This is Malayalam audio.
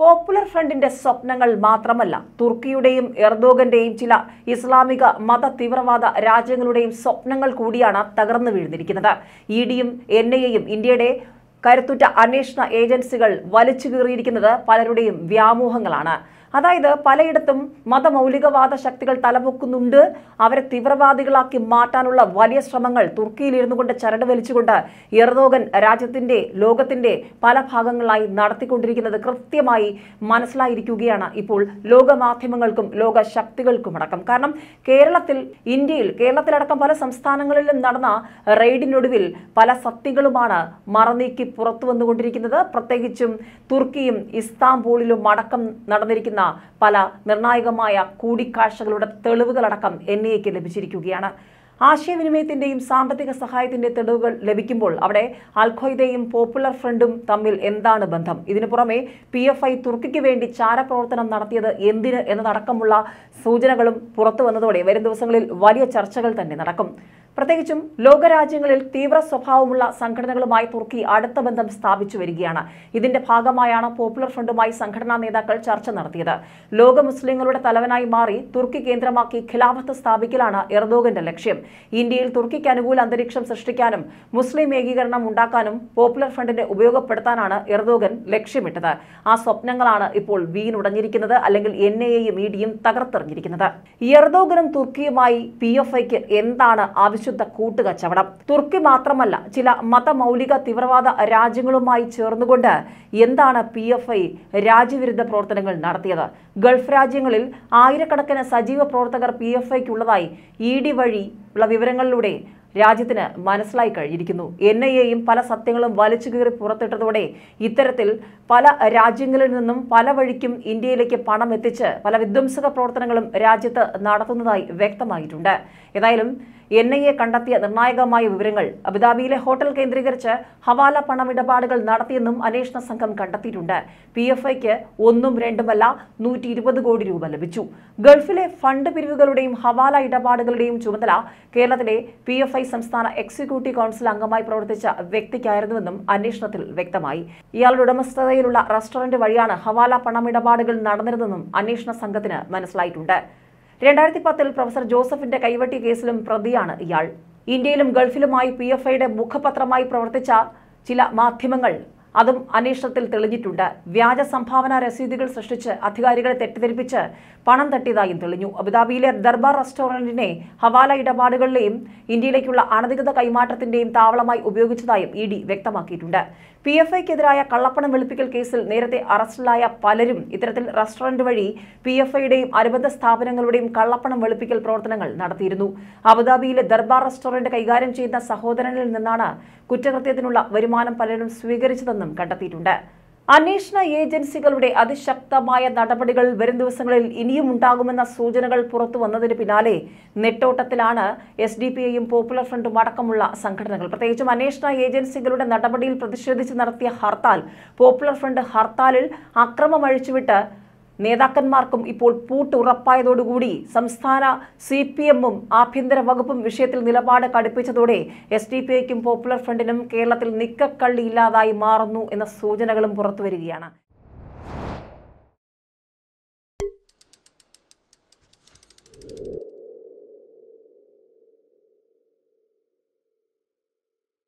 പോപ്പുലർ ഫ്രണ്ടിന്റെ സ്വപ്നങ്ങൾ മാത്രമല്ല തുർക്കിയുടെയും എർദോഗന്റെയും ചില ഇസ്ലാമിക മത തീവ്രവാദ രാജ്യങ്ങളുടെയും സ്വപ്നങ്ങൾ കൂടിയാണ് തകർന്നു വീഴുന്നിരിക്കുന്നത് ഇ ഡിയും എൻ ഐ എയും ഇന്ത്യയുടെ കരുത്തുറ്റ അന്വേഷണ ഏജൻസികൾ വലിച്ചു കീറിയിരിക്കുന്നത് പലരുടെയും വ്യാമോഹങ്ങളാണ് അതായത് പലയിടത്തും മതമൗലികവാദ ശക്തികൾ തലപൊക്കുന്നുണ്ട് അവരെ തീവ്രവാദികളാക്കി മാറ്റാനുള്ള വലിയ ശ്രമങ്ങൾ തുർക്കിയിൽ ഇരുന്നു കൊണ്ട് ചരട് വലിച്ചുകൊണ്ട് എർദോഗൻ രാജ്യത്തിന്റെ ലോകത്തിന്റെ പല ഭാഗങ്ങളായി നടത്തിക്കൊണ്ടിരിക്കുന്നത് കൃത്യമായി മനസ്സിലായിരിക്കുകയാണ് ഇപ്പോൾ ലോക മാധ്യമങ്ങൾക്കും ലോക ശക്തികൾക്കും അടക്കം കാരണം കേരളത്തിൽ ഇന്ത്യയിൽ കേരളത്തിലടക്കം പല സംസ്ഥാനങ്ങളിലും നടന്ന റെയ്ഡിനൊടുവിൽ പല സത്യങ്ങളുമാണ് മറനീക്കി പുറത്തു വന്നുകൊണ്ടിരിക്കുന്നത് പ്രത്യേകിച്ചും തുർക്കിയും ഇസ്താംബൂളിലും അടക്കം നടന്നിരിക്കുന്ന പല നിർണായകമായ കൂടിക്കാഴ്ചകളുടെ തെളിവുകളടക്കം എൻ ഐ എക്ക് ലഭിച്ചിരിക്കുകയാണ് ആശയവിനിമയത്തിന്റെയും സാമ്പത്തിക സഹായത്തിന്റെ തെളിവുകൾ ലഭിക്കുമ്പോൾ അവിടെ അൽഖ്വയ്ദയും പോപ്പുലർ ഫ്രണ്ടും തമ്മിൽ എന്താണ് ബന്ധം ഇതിനു പുറമെ പി എഫ് ഐ തുർക്കിക്ക് വേണ്ടി ചാരപ്രവർത്തനം നടത്തിയത് എന്തിന് എന്നതടക്കമുള്ള സൂചനകളും പുറത്തു വന്നതോടെ വരും ദിവസങ്ങളിൽ വലിയ ചർച്ചകൾ തന്നെ നടക്കും പ്രത്യേകിച്ചും ലോകരാജ്യങ്ങളിൽ തീവ്ര സ്വഭാവമുള്ള സംഘടനകളുമായി തുർക്കി അടുത്ത ബന്ധം സ്ഥാപിച്ചു വരികയാണ് ഇതിന്റെ ഭാഗമായാണ് പോപ്പുലർ ഫ്രണ്ടുമായി സംഘടനാ നേതാക്കൾ ചർച്ച നടത്തിയത് ലോക മുസ്ലിങ്ങളുടെ തലവനായി മാറി തുർക്കി കേന്ദ്രമാക്കി ഖിലാഫത്ത് സ്ഥാപിക്കലാണ് എർദോഗന്റെ ലക്ഷ്യം ഇന്ത്യയിൽ തുർക്കിക്ക് അനുകൂല അന്തരീക്ഷം സൃഷ്ടിക്കാനും മുസ്ലിം ഏകീകരണം ഉണ്ടാക്കാനും പോപ്പുലർ ഫ്രണ്ടിനെ ഉപയോഗപ്പെടുത്താനാണ് എർദോഗൻ ലക്ഷ്യമിട്ടത് ആ സ്വപ്നങ്ങളാണ് ഇപ്പോൾ വീണുടഞ്ഞിരിക്കുന്നത് അല്ലെങ്കിൽ എൻ ഐ എയും ഇ ഡിയും തകർത്തെറിഞ്ഞിരിക്കുന്നത് എർദോഗനും തുർക്കിയുമായി പി എഫ് ഐക്ക് എന്താണ് ആവശ്യത്ത കൂട്ടുകച്ചവടം തുർക്കി മാത്രമല്ല ചില മതമൗലിക തീവ്രവാദ രാജ്യങ്ങളുമായി ചേർന്നുകൊണ്ട് എന്താണ് പി എഫ് ഐ രാജ്യവിരുദ്ധ പ്രവർത്തനങ്ങൾ നടത്തിയത് ഗൾഫ് രാജ്യങ്ങളിൽ ആയിരക്കണക്കിന് സജീവ പ്രവർത്തകർ പി എഫ് ഐക്കുള്ളതായി ഇ ഡി വഴി ഉള്ള വിവരങ്ങളിലൂടെ രാജ്യത്തിന് മനസ്സിലായി കഴിഞ്ഞിരിക്കുന്നു എൻ ഐ എയും പല സത്യങ്ങളും വലിച്ചു കീറി പുറത്തിട്ടതോടെ ഇത്തരത്തിൽ പല രാജ്യങ്ങളിൽ നിന്നും പല വഴിക്കും ഇന്ത്യയിലേക്ക് പണം എത്തിച്ച് പല വിധ്വംസക പ്രവർത്തനങ്ങളും രാജ്യത്ത് നടത്തുന്നതായി വ്യക്തമായിട്ടുണ്ട് ഏതായാലും എൻ ഐ എ കണ്ടെത്തിയ നിർണായകമായ വിവരങ്ങൾ അബുദാബിയിലെ ഹോട്ടൽ കേന്ദ്രീകരിച്ച് ഹവാല പണമിടപാടുകൾ നടത്തിയെന്നും അന്വേഷണ സംഘം കണ്ടെത്തിയിട്ടുണ്ട് പി എഫ് ഐക്ക് ഒന്നും രണ്ടുമല്ല നൂറ്റി ഇരുപത് കോടി രൂപ ലഭിച്ചു ഗൾഫിലെ ഫണ്ട് പിരിവുകളുടെയും ഹവാല ഇടപാടുകളുടെയും ചുമതല കേരളത്തിലെ പി എഫ് ഐ സംസ്ഥാന എക്സിക്യൂട്ടീവ് കൗൺസിൽ അംഗമായി പ്രവർത്തിച്ച വ്യക്തിക്കായിരുന്നുവെന്നും അന്വേഷണത്തിൽ വ്യക്തമായി ഇയാളുടെ ഉടമസ്ഥതയിലുള്ള റെസ്റ്റോറന്റ് വഴിയാണ് ഹവാല പണമിടപാടുകൾ നടന്നിരുന്നതെന്നും അന്വേഷണ സംഘത്തിന് മനസ്സിലായിട്ടുണ്ട് രണ്ടായിരത്തി പത്തിൽ പ്രൊഫസർ ജോസഫിന്റെ കൈവട്ടി കേസിലും പ്രതിയാണ് ഇയാൾ ഇന്ത്യയിലും ഗൾഫിലുമായി പി എഫ് ഐയുടെ മുഖപത്രമായി പ്രവർത്തിച്ച ചില മാധ്യമങ്ങൾ അതും അന്വേഷണത്തിൽ തെളിഞ്ഞിട്ടുണ്ട് വ്യാജ സംഭാവന രസീതുകൾ സൃഷ്ടിച്ച് അധികാരികളെ തെറ്റിദ്ധരിപ്പിച്ച് പണം തട്ടിയതായും തെളിഞ്ഞു അബുദാബിയിലെ ദർബാർ റെസ്റ്റോറന്റിനെ ഹവാല ഇടപാടുകളിലെയും ഇന്ത്യയിലേക്കുള്ള അനധികൃത കൈമാറ്റത്തിന്റെയും താവളമായി ഉപയോഗിച്ചതായും ഇ ഡി വ്യക്തമാക്കിയിട്ടുണ്ട് പി എഫ് ഐക്കെതിരായ കള്ളപ്പണം വെളുപ്പിക്കൽ കേസിൽ നേരത്തെ അറസ്റ്റിലായ പലരും ഇത്തരത്തിൽ റെസ്റ്റോറന്റ് വഴി പി എഫ് ഐയുടെയും അനുബന്ധ സ്ഥാപനങ്ങളുടെയും കള്ളപ്പണം വെളുപ്പിക്കൽ പ്രവർത്തനങ്ങൾ നടത്തിയിരുന്നു അബുദാബിയിലെ ദർബാർ റെസ്റ്റോറന്റ് കൈകാര്യം ചെയ്യുന്ന സഹോദരനിൽ നിന്നാണ് കുറ്റകൃത്യത്തിനുള്ള വരുമാനം പലരും സ്വീകരിച്ചതെന്നും കണ്ടെത്തിയിട്ടുണ്ട് അന്വേഷണ ഏജൻസികളുടെ അതിശക്തമായ നടപടികൾ വരും ദിവസങ്ങളിൽ ഇനിയും ഉണ്ടാകുമെന്ന സൂചനകൾ പുറത്തു വന്നതിന് പിന്നാലെ നെട്ടോട്ടത്തിലാണ് എസ് ഡി പി ഐയും പോപ്പുലർ ഫ്രണ്ടും അടക്കമുള്ള സംഘടനകൾ പ്രത്യേകിച്ചും അന്വേഷണ ഏജൻസികളുടെ നടപടിയിൽ പ്രതിഷേധിച്ച് നടത്തിയ ഹർത്താൽ പോപ്പുലർ ഫ്രണ്ട് ഹർത്താലിൽ അക്രമം അഴിച്ചുവിട്ട് നേതാക്കന്മാർക്കും ഇപ്പോൾ പൂട്ടുറപ്പായതോടുകൂടി സംസ്ഥാന സി പി എമ്മും ആഭ്യന്തര വകുപ്പും വിഷയത്തിൽ നിലപാട് കടുപ്പിച്ചതോടെ എസ് ഡി പി ഐക്കും പോപ്പുലർ ഫ്രണ്ടിനും കേരളത്തിൽ നിക്കക്കള്ളി ഇല്ലാതായി മാറുന്നു എന്ന സൂചനകളും പുറത്തുവരികയാണ്